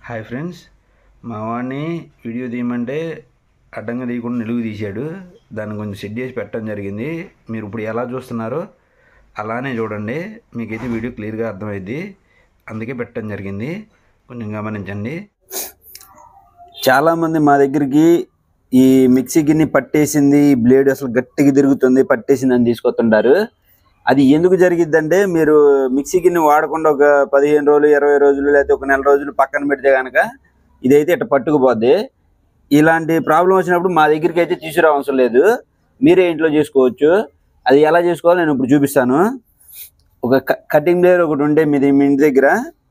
hi friends మా వాడిని video తీయమంటే అడ్డంగా తీయకుండా నిలుగు తీశాడు దాన్ని కొంచెం సెట్ చేసి పెట్టడం జరిగింది మీరు ఇప్పుడు ఎలా చూస్తున్నారో అలానే చూడండి మీకైతే వీడియో క్లియర్గా అర్థమైద్ది అందుకే పెట్టడం జరిగింది కొంచెం గమనించండి చాలామంది మా దగ్గరికి ఈ మిక్సీ గిన్నె పట్టేసింది ఈ బ్లేడ్ అసలు గట్టిగా తిరుగుతుంది పట్టేసింది అని తీసుకొస్తుంటారు అది ఎందుకు జరిగిద్దంటే మీరు మిక్సీ గిన్నె వాడకుండా ఒక పదిహేను రోజులు ఇరవై రోజులు లేకపోతే ఒక నెల రోజులు పక్కన పెడితే కనుక ఇదైతే ఇట్లా పట్టుకుపోద్ది ఇలాంటి ప్రాబ్లం వచ్చినప్పుడు మా దగ్గరికి అయితే తీసుకురావడం అవసరం లేదు మీరే ఇంట్లో చేసుకోవచ్చు అది ఎలా చేసుకోవాలో నేను ఇప్పుడు చూపిస్తాను ఒక కటింగ్ బ్లేడ్ ఒకటి ఉంటే మీది మీ ఇంటి దగ్గర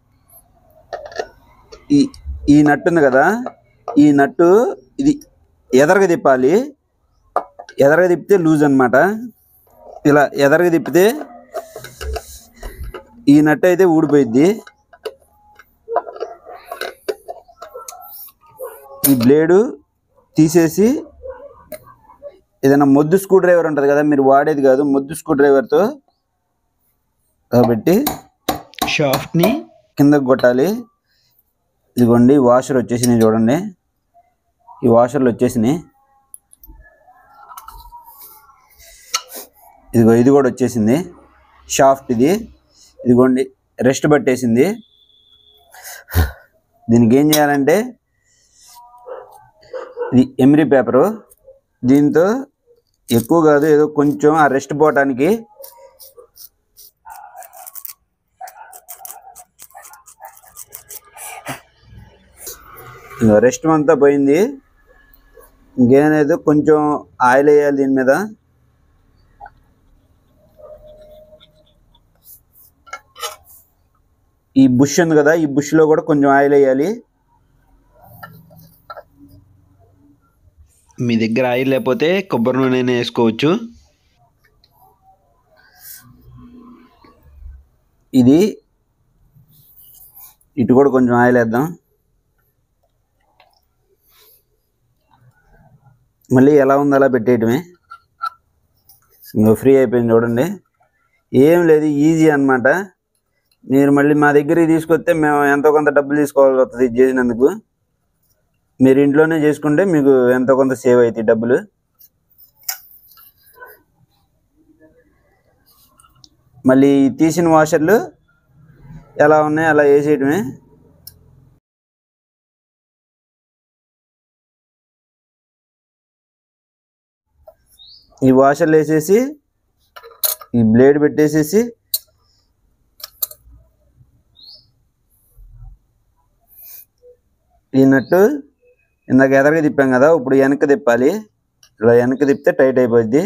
ఈ ఈ నట్టు ఉంది కదా ఈ నట్టు ఇది ఎదరగా తిప్పాలి ఎదరగా తిప్పితే లూజ్ అన్నమాట ఇలా ఎదరగా తిప్పితే ఈ నట్టు అయితే ఊడిపోయిద్ది ఈ బ్లేడు తీసేసి ఏదైనా మొద్దు స్క్రూ డ్రైవర్ ఉంటుంది కదా మీరు వాడేది కాదు మొద్దు స్క్రూ డ్రైవర్తో కాబట్టి షాఫ్ట్ని కిందకు కొట్టాలి ఇదిగోండి వాషర్ వచ్చేసినాయి చూడండి ఈ వాషర్లు వచ్చేసినాయి ఇదిగో ఇది కూడా వచ్చేసింది షాఫ్ట్ ఇది ఇదిగోండి రెస్ట్ పట్టేసింది దీనికి ఏం చేయాలంటే ఇది ఎమ్రీ పేపరు దీంతో ఎక్కువ కాదు ఏదో కొంచెం ఆ రెస్ట్ పోవటానికి ఇదిగో రెస్ట్ అంతా పోయింది ఇంకేమైనా కొంచెం ఆయిల్ వేయాలి దీని మీద ఈ బుష్ ఉంది కదా ఈ బుష్లో కూడా కొంచెం ఆయిల్ వేయాలి మీ దగ్గర ఆయిల్ లేకపోతే కొబ్బరి నూనె వేసుకోవచ్చు ఇది ఇటు కూడా కొంచెం ఆయిల్ వేద్దాం మళ్ళీ ఎలా ఉందో అలా పెట్టేయటమే ఇంకా ఫ్రీ అయిపోయింది చూడండి ఏం లేదు ఈజీ అన్నమాట మీరు మళ్ళీ మా దగ్గరికి తీసుకొస్తే మేము ఎంతో కొంత డబ్బులు తీసుకోవాల్సి వస్తుంది ఇది చేసినందుకు మీరు ఇంట్లోనే చేసుకుంటే మీకు ఎంతో కొంత సేవ్ అవుతాయి డబ్బులు మళ్ళీ ఈ తీసిన వాషర్లు ఎలా ఉన్నాయి అలా వేసేయటమే ఈ వాషర్లు వేసేసి ఈ బ్లేడ్ పెట్టేసేసి ఈ నట్టు ఇందాక ఎదరగా తిప్పాం కదా ఇప్పుడు వెనక్కి తిప్పాలి ఇలా వెనక్కి తిప్పితే టైట్ అయిపోద్ది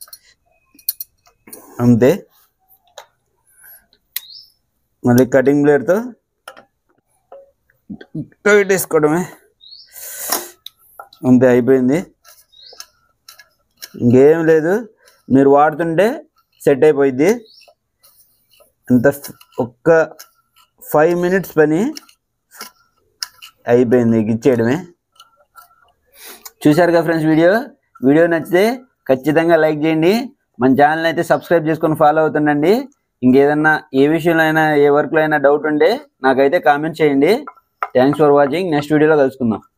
అంతే మళ్ళీ కటింగ్ బ్లేడ్తో టైట్ వేసుకోవడమే అంతే అయిపోయింది ఇంకేం లేదు మీరు వాడుతుంటే సెట్ అయిపోయింది అంత ఒక్క ఫైవ్ మినిట్స్ పని అయిపోయింది ఇచ్చేయడమే చూశారు కదా ఫ్రెండ్స్ వీడియో వీడియో నచ్చితే ఖచ్చితంగా లైక్ చేయండి మన ఛానల్ అయితే సబ్స్క్రైబ్ చేసుకొని ఫాలో అవుతుండండి ఇంకేదన్నా ఏ విషయంలో అయినా ఏ వర్క్లో అయినా డౌట్ ఉంటే నాకైతే కామెంట్ చేయండి థ్యాంక్స్ ఫర్ వాచింగ్ నెక్స్ట్ వీడియోలో కలుసుకుందాం